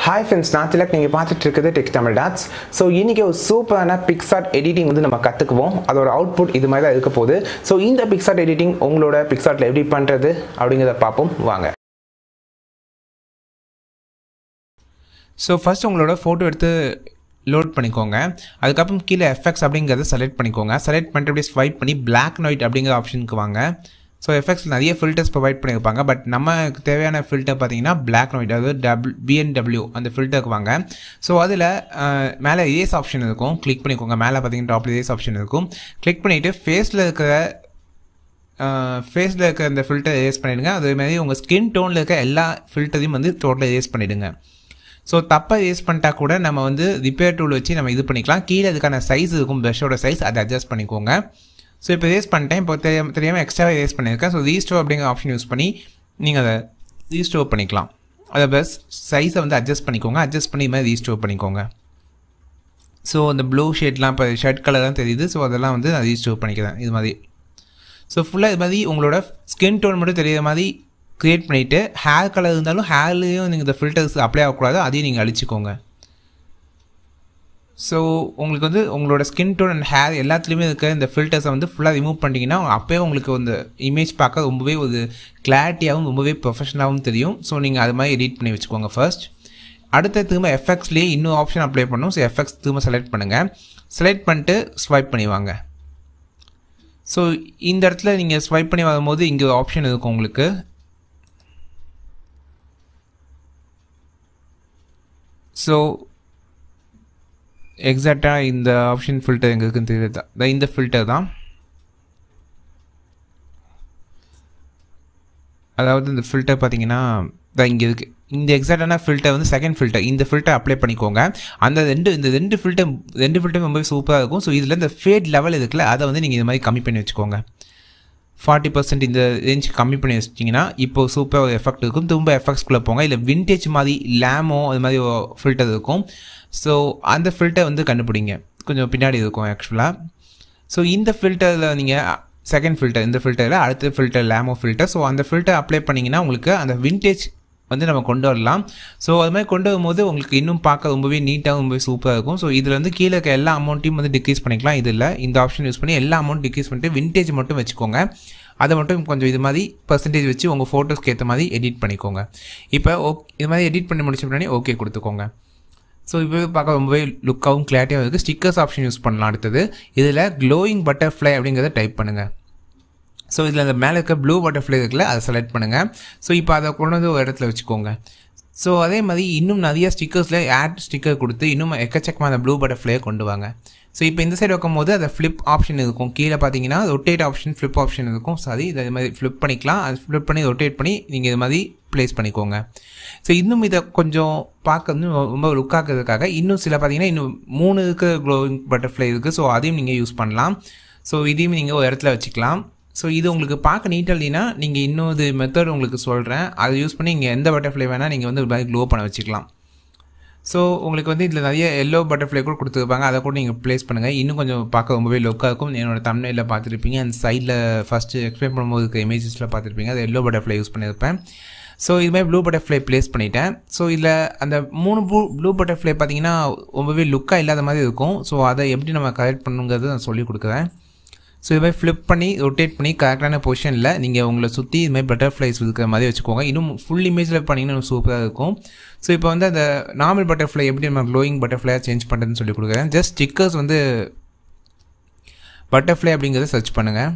hi friends நான் திலக் நீங்கள் பார்த்துட்டு இருக்குது டெக் தமிழ் டாட்ஸ் ஸோ இன்றைக்கி ஒரு சூப்பரான பிக்சார்ட் எடிட்டிங் வந்து நம்ம கற்றுக்குவோம் அதோட அவுட்புட் இது மாதிரி தான் இருக்க போகுது ஸோ இந்த பிக்சார்ட் எடிட்டிங் உங்களோட பிக்சார்ட்டில் எப்படி பண்ணுறது அப்படிங்கிறத பார்ப்போம் வாங்க ஸோ ஃபஸ்ட் உங்களோட ஃபோட்டோ எடுத்து லோட் பண்ணிக்கோங்க அதுக்கப்புறம் கீழே எஃபெக்ட்ஸ் அப்படிங்கிறத செலக்ட் பண்ணிக்கோங்க செலக்ட் பண்ணிட்டு அப்படியே ஸ்வைப் பண்ணி பிளாக் அண்ட் ஒயிட் அப்படிங்கிற ஆப்ஷனுக்கு வாங்க ஸோ எஃபெக்ட்ஸ் நிறைய ஃபில்டர்ஸ் ப்ரொவைட் பண்ணியிருப்பாங்க பட் நமக்கு தேவையான ஃபில்டர் பார்த்தீங்கன்னா பிளாக் அண்ட் ஒயிட் அதாவது டபுள் பிஎன்டபிள்யூ அந்த ஃபில்டருக்கு வாங்க ஸோ அதில் மேலே ஏஸ் ஆப்ஷன் இருக்கும் கிளிக் பண்ணிக்கோங்க மேலே பார்த்தீங்கன்னா டாப்பில் ஏஸ் ஆப்ஷன் இருக்கும் கிளிக் பண்ணிவிட்டு ஃபேஸில் இருக்கிற ஃபேஸில் இருக்கிற அந்த ஃபில்டர் ஏஸ் பண்ணிவிடுங்க அதேமாதிரி உங்கள் ஸ்கின் டோனில் இருக்க எல்லா ஃபில்டரையும் வந்து டோட்டலாக ஏஸ் பண்ணிவிடுங்க ஸோ தப்பாக யூஸ் பண்ணிட்டா கூட நம்ம வந்து ரிப்பேர் டூல் வச்சு நம்ம இது பண்ணிக்கலாம் கீழே இதுக்கான சைஸ் இருக்கும் ப்ரஷோட சைஸ் அதை அட்ஜஸ்ட் பண்ணிக்கோங்க ஸோ இப்போ ரேஸ் பண்ணிட்டேன் இப்போ தெரியாம தெரியாமல் எக்ஸ்ட்ராவே ரேஸ் பண்ணியிருக்கேன் ஸோ ரீஸ்டோர் அப்படிங்கிற ஆப்ஷன் யூஸ் பண்ணி நீங்கள் அதை ரீஸ்டோர் பண்ணிக்கலாம் அதை ப்ளஸ் சைஸை வந்து அட்ஜஸ்ட் பண்ணிக்கோங்க அட்ஜஸ்ட் பண்ணி இது மாதிரி ரீஸ்டோர் பண்ணிக்கோங்க ஸோ அந்த ப்ளூ ஷேட்லாம் இப்போ ஷர்ட் கலர் தான் தெரியுது ஸோ அதெல்லாம் வந்து நான் ரீஸ்டோர் பண்ணிக்கிறேன் இது மாதிரி ஸோ ஃபுல்லாக இது மாதிரி உங்களோட ஸ்கின் டோன் மட்டும் தெரியுற மாதிரி க்ரியேட் பண்ணிவிட்டு ஹேர் கலர் இருந்தாலும் ஹேர்லேயும் நீங்கள் இந்த ஃபில்டர்ஸ் அப்ளை ஆகக்கூடாது அதையும் நீங்கள் அழிச்சிக்கோங்க ஸோ உங்களுக்கு வந்து உங்களோட ஸ்கின் டோன் அண்ட் ஹேர் எல்லாத்துலேயுமே இருக்க இந்த ஃபில்டர்ஸை வந்து ஃபுல்லாக ரிமூவ் பண்ணிட்டீங்கன்னா அப்போயே உங்களுக்கு அந்த இமேஜ் பார்க்க ரொம்பவே ஒரு கிளாரிட்டியாகவும் ரொம்பவே ப்ரொஃபஷனலாகவும் தெரியும் ஸோ நீங்கள் அது மாதிரி எடிட் பண்ணி வச்சுக்கோங்க ஃபர்ஸ்ட் அடுத்த திரும்ப எஃபெக்ட்ஸ்லேயே இன்னும் ஆப்ஷன் அப்ளை பண்ணும் ஸோ எஃபெக்ட்ஸ் திரும்ப செலக்ட் பண்ணுங்கள் செலக்ட் பண்ணிட்டு ஸ்வைப் பண்ணி வாங்க ஸோ இந்த இடத்துல நீங்கள் ஸ்வைப் பண்ணி வரும்போது இங்கே ஒரு ஆப்ஷன் இருக்கும் உங்களுக்கு ஸோ எக்ஸாக்டாக இந்த ஆப்ஷன் ஃபில்டர் எங்கே இருக்குன்னு தெரியுது இந்த ஃபில்டர் தான் அதாவது இந்த ஃபில்டர் பார்த்தீங்கன்னா தான் இங்கே இருக்குது இந்த எக்ஸாக்டான ஃபில்டர் வந்து செகண்ட் ஃபில்டர் இந்த ஃபில்டர் அப்ளை பண்ணிக்கோங்க அந்த ரெண்டு இந்த ரெண்டு ஃபில்டர் ரெண்டு ஃபில்டர் ரொம்பவே சூப்பராக இருக்கும் ஸோ இதில் இந்த ஃபேட் லெவல் இருக்குல்ல அதை வந்து நீங்கள் இது மாதிரி கம்மி பண்ணி வச்சுக்கோங்க ஃபார்ட்டி பர்சன்ட் இந்த ரேஞ்ச் கம்மி பண்ணி வச்சிட்டிங்கன்னா இப்போ சூப்பர் ஒரு எஃபெக்ட் இருக்கும் திரும்ப எஃபெக்ட்ஸ்குள்ளே போங்க இல்லை வின்டேஜ் மாதிரி லேமோ அது மாதிரி ஃபில்டர் இருக்கும் ஸோ அந்த ஃபில்டர் வந்து கண்டுபிடிங்க கொஞ்சம் பின்னாடி இருக்கும் ஆக்சுவலாக ஸோ இந்த ஃபில்டரில் நீங்கள் செகண்ட் ஃபில்டர் இந்த ஃபில்டரில் அடுத்த ஃபில்டர் லேமோ ஃபில்டர் ஸோ அந்த ஃபில்டர் அப்ளை பண்ணிங்கன்னா உங்களுக்கு அந்த வின்டேஜ் வந்து நம்ம கொண்டு வரலாம் ஸோ அது மாதிரி கொண்டு வரும்போது உங்களுக்கு இன்னும் பார்க்க ரொம்பவே நீட்டாக ரொம்பவே சூப்பராக இருக்கும் ஸோ இதில் வந்து கீழே இருக்க எல்லா அமௌண்ட்டையும் வந்து டிக்ரீஸ் பண்ணிக்கலாம் இதில் இந்த ஆப்ஷன் யூஸ் பண்ணி எல்லா அமௌண்ட் டிக்ரீஸ் பண்ணிட்டு வின்டேஜ் மட்டும் வச்சுக்கோங்க அதை மட்டும் கொஞ்சம் இது மாதிரி பர்சன்டேஜ் வச்சு உங்கள் ஃபோட்டோஸ்க்கு ஏற்ற மாதிரி எடிட் பண்ணிக்கோங்க இப்போ ஓக் இது மாதிரி எடிட் பண்ணி முடிச்ச பின்னாடி ஓகே கொடுத்துக்கோங்க ஸோ இப்போ பார்க்க ரொம்பவே லுக்காகவும் கிளாரிட்டியாகவும் இருக்குது ஸ்டிக்கர்ஸ் ஆப்ஷன் யூஸ் பண்ணலாம் அடுத்தது இதில் க்ளோயிங் பட்டர்ஃப்ளை அப்படிங்கிறத டைப் பண்ணுங்கள் ஸோ இதில் அந்த மேலே இருக்க ப்ளூ பட்டர்ஃப்ளை இருக்குல்ல அதை செலக்ட் பண்ணுங்கள் ஸோ இப்போ அதை கொண்டு வந்து ஒரு இடத்துல வச்சுக்கோங்க ஸோ அதே மாதிரி இன்னும் நிறைய ஸ்டிக்கர்ஸில் ஆட் ஸ்டிக்கர் கொடுத்து இன்னும் எக்கச்சக்கமாக அந்த ப்ளூ பட்டர்ஃப்ளையை கொண்டு வாங்க ஸோ இப்போ இந்த சைடு வைக்கும்போது அதை ஃப்ளிப் ஆப்ஷன் இருக்கும் கீழே பார்த்தீங்கன்னா ரொட்டேட் ஆப்ஷன் ஃப்ளிப் ஆப்ஷன் இருக்கும் சாரி இதை மாதிரி ஃப்ளிப் பண்ணிக்கலாம் அது ஃப்ளிப் பண்ணி ரொட்டேட் பண்ணி நீங்கள் இது மாதிரி ப்ளேஸ் பண்ணிக்கோங்க ஸோ இன்னும் இதை கொஞ்சம் பார்க்க வந்து ரொம்ப லுக்காக்குறதுக்காக இன்னும் சில பார்த்தீங்கன்னா இன்னும் மூணு இருக்க க்ளோவிங் பட்டர்ஃப்ளை இருக்குது ஸோ அதையும் நீங்கள் யூஸ் பண்ணலாம் ஸோ இதையும் நீங்கள் ஒரு இடத்துல வச்சுக்கலாம் ஸோ இது உங்களுக்கு பார்க்க நீட்டாக இல்லைன்னா நீங்கள் இன்னும் இது மெத்தட் உங்களுக்கு சொல்கிறேன் அதை யூஸ் பண்ணி இங்கே எந்த பட்டர்ஃப்ளை வேணால் நீங்கள் வந்து ஒரு க்ளோ பண்ண வச்சுக்கலாம் ஸோ உங்களுக்கு வந்து இதில் நிறைய எல்லோ பட்டர்ஃப்ளை கூட கொடுத்துருப்பாங்க அதை கூட நீங்கள் ப்ளேஸ் பண்ணுங்கள் இன்னும் கொஞ்சம் பார்க்க ரொம்பவே லுக்காக இருக்கும் என்னோட தமிழில் பார்த்துருப்பீங்க அந்த சைடில் ஃபஸ்ட்டு எக்ஸ்பிளைன் பண்ணும்போது இருக்க இமேஜஸில் பார்த்துருப்பீங்க அது எல்லோ பட்டர்ஃப்ளை யூஸ் பண்ணியிருப்பேன் ஸோ இது மாதிரி ப்ளூ பட்டர்ஃப்ளை ப்ளேஸ் பண்ணிட்டேன் ஸோ இதில் அந்த மூணு ப்ளூ ப்ளூ பட்டர்ஃப்ளை பார்த்தீங்கன்னா ரொம்பவே லுக்காக இல்லாத மாதிரி இருக்கும் ஸோ அதை எப்படி நம்ம கரெக்ட் பண்ணுங்கிறது நான் சொல்லி கொடுக்குறேன் ஸோ இது மாதிரி ஃப்ளிப் பண்ணி ரொட்டேட் பண்ணி கரெக்டான பொசிஷனில் நீங்கள் உங்களை சுற்றி இது மாதிரி பட்டர்ஃப்ளைஸ் இருக்கிற மாதிரி வச்சுக்கோங்க இன்னும் ஃபுல் இமேஜில் பண்ணிங்கன்னா சூப்பராக இருக்கும் ஸோ இப்போ வந்து அந்த நார்மல் பட்டர்ஃப்ளை எப்படி நம்ம க்ளோயிங் பட்டர்ஃப்ளையாக சேஞ்ச் பண்ணுறதுன்னு சொல்லி கொடுக்குறேன் ஜஸ்ட் ஸ்டிக்கர்ஸ் வந்து பட்டர்ஃப்ளை அப்படிங்கிறத சர்ச் பண்ணுங்கள்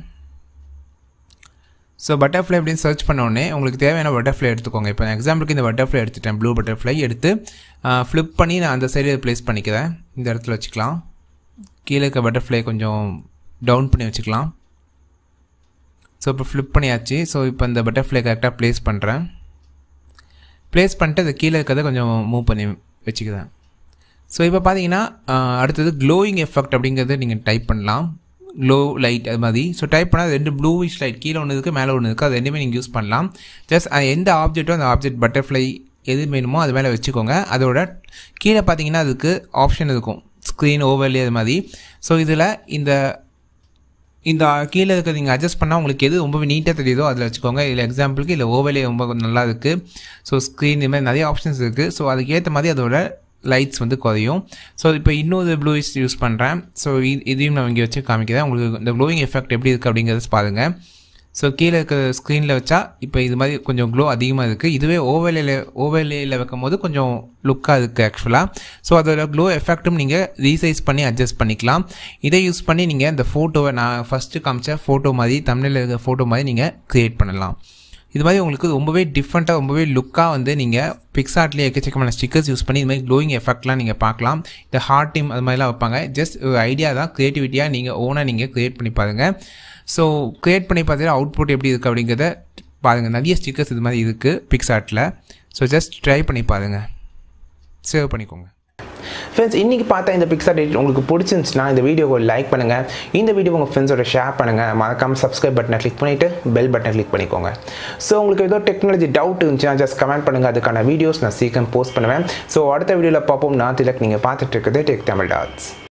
ஸோ பட்டர்ஃப்ளை அப்படின்னு சர்ச் பண்ணோடனே உங்களுக்கு தேவையான பட்டர்ஃப்ளை எடுத்துக்கோங்க இப்போ எக்ஸாம்பிளுக்கு இந்த பட்டர்ஃப்ளை எடுத்துட்டேன் ப்ளூ பட்டர்ஃப்ளை எடுத்து ஃப்ளிப் பண்ணி நான் அந்த சைடு ப்ளேஸ் பண்ணிக்கிறேன் இந்த இடத்துல வச்சுக்கலாம் கீழே இருக்க பட்டர்ஃப்ளை கொஞ்சம் டவுன் பண்ணி வச்சுக்கலாம் ஸோ இப்போ ஃப்ளிப் பண்ணியாச்சு ஸோ இப்போ இந்த பட்டர்ஃப்ளை கரெக்டாக ப்ளேஸ் பண்ணுறேன் ப்ளேஸ் பண்ணிட்டு அது கீழே இருக்கிறத கொஞ்சம் மூவ் பண்ணி வச்சுக்கிறேன் ஸோ இப்போ பார்த்தீங்கன்னா அடுத்தது க்ளோயிங் எஃபெக்ட் அப்படிங்கிறத நீங்கள் டைப் பண்ணலாம் க்ளோ லைட் அது மாதிரி ஸோ டைப் பண்ணால் ரெண்டு ப்ளூவிஷ் லைட் கீழே ஒன்று இருக்குது மேலே ஒன்று இருக்குது அது ரெண்டுமே நீங்கள் யூஸ் பண்ணலாம் ஜஸ்ட் எந்த ஆப்ஜெக்ட்டோ அந்த ஆப்ஜெக்ட் பட்டர்ஃப்ளை எது வேணுமோ அது மேலே வச்சுக்கோங்க அதோட கீழே பார்த்தீங்கன்னா அதுக்கு ஆப்ஷன் இருக்கும் ஸ்க்ரீன் ஓவர்லே அது மாதிரி ஸோ இதில் இந்த இந்த கீழே இருக்க நீங்கள் அட்ஜஸ்ட் பண்ணால் உங்களுக்கு எது ரொம்பவே நீட்டாக தெரியுதோ அதில் வச்சுக்கோங்க இல்லை எக்ஸாம்பிளுக்கு இல்லை ஓவலே ரொம்ப நல்லா இருக்குது ஸோ ஸ்க்ரீன் இது மாதிரி நிறைய ஆப்ஷன்ஸ் இருக்குது ஸோ அதுக்கேற்ற மாதிரி அதோட லைட்ஸ் வந்து குறையும் ஸோ இப்போ இன்னொரு ப்ளூயிஸ் யூஸ் பண்ணுறேன் ஸோ இதையும் நான் இங்கே வச்சு காமிக்கிறேன் உங்களுக்கு இந்த க்ளோயிங் எஃபெக்ட் எப்படி இருக்குது அப்படிங்கிறத பாருங்கள் ஸோ கீழே இருக்கிற ஸ்க்ரீனில் வச்சா இப்போ இது மாதிரி கொஞ்சம் க்ளோ அதிகமாக இருக்குது இதுவே ஓவலையில் ஓவலையில் வைக்கும் போது கொஞ்சம் லுக்காக இருக்குது ஆக்சுவலாக ஸோ அதோட க்ளோ எஃபெக்ட்டும் நீங்கள் ரீசைஸ் பண்ணி அட்ஜஸ்ட் பண்ணிக்கலாம் இதை யூஸ் பண்ணி நீங்கள் இந்த ஃபோட்டோவை நான் ஃபஸ்ட்டு காமிச்ச ஃபோட்டோ மாதிரி தமிழில் இருக்கிற ஃபோட்டோ மாதிரி நீங்கள் க்ரியேட் பண்ணலாம் இது மாதிரி உங்களுக்கு ரொம்பவே டிஃப்ரெண்ட்டாக ரொம்பவே லுக்காக வந்து நீங்கள் பிக்ஸார்ட்லேயே எக்கச்சக்கமான ஸ்டிக்கர்ஸ் யூஸ் பண்ணி இது மாதிரி க்ளோயிங் எஃபெக்ட்லாம் நீங்கள் பார்க்கலாம் இந்த ஹார்ட் டீம் அது மாதிரிலாம் வைப்பாங்க ஜஸ்ட் ஒரு ஐடியா தான் க்ரியேட்டிவிட்டியாக நீங்கள் ஓனாக நீங்கள் க்ரியேட் பண்ணி பாருங்கள் ஸோ க்ரியேட் பண்ணி பார்த்தீங்கன்னா அவுட்புட் எப்படி இருக்குது அப்படிங்கிறத பாருங்கள் நிறைய ஸ்டிக்கர்ஸ் இது மாதிரி இருக்குது பிக்ஸார்ட்டில் ஸோ ஜஸ்ட் ட்ரை பண்ணி பாருங்கள் சேவ் பண்ணிக்கோங்க ஃப்ரெண்ட்ஸ் இன்றைக்கி பார்த்தா இந்த பிக்சர் எடிட் உங்களுக்கு பிடிச்சிருந்துச்சுன்னா இந்த வீடியோவை லைக் பண்ணுங்கள் இந்த வீடியோ உங்கள் ஃப்ரெண்ட்ஸோட ஷேர் பண்ணுங்கள் மறக்காமல் சப்ஸ்கிரைப் பட்டனை கிளிக் பண்ணிவிட்டு பெல் பட்டனை கிளிக் பண்ணிக்கோங்க ஸோ உங்களுக்கு ஏதோ டெக்னாலஜி டவுட் இருந்துச்சுன்னா ஜஸ்ட் கமெண்ட் பண்ணுங்கள் அதுக்கான வீடியோஸ் நான் சீக்கிரம் போஸ்ட் பண்ணுவேன் ஸோ அடுத்த வீடியோவில் பார்ப்போம் நான் திலக் நீங்கள் பார்த்துட்டு இருக்குது டெக் தமிழ் டாட்ஸ்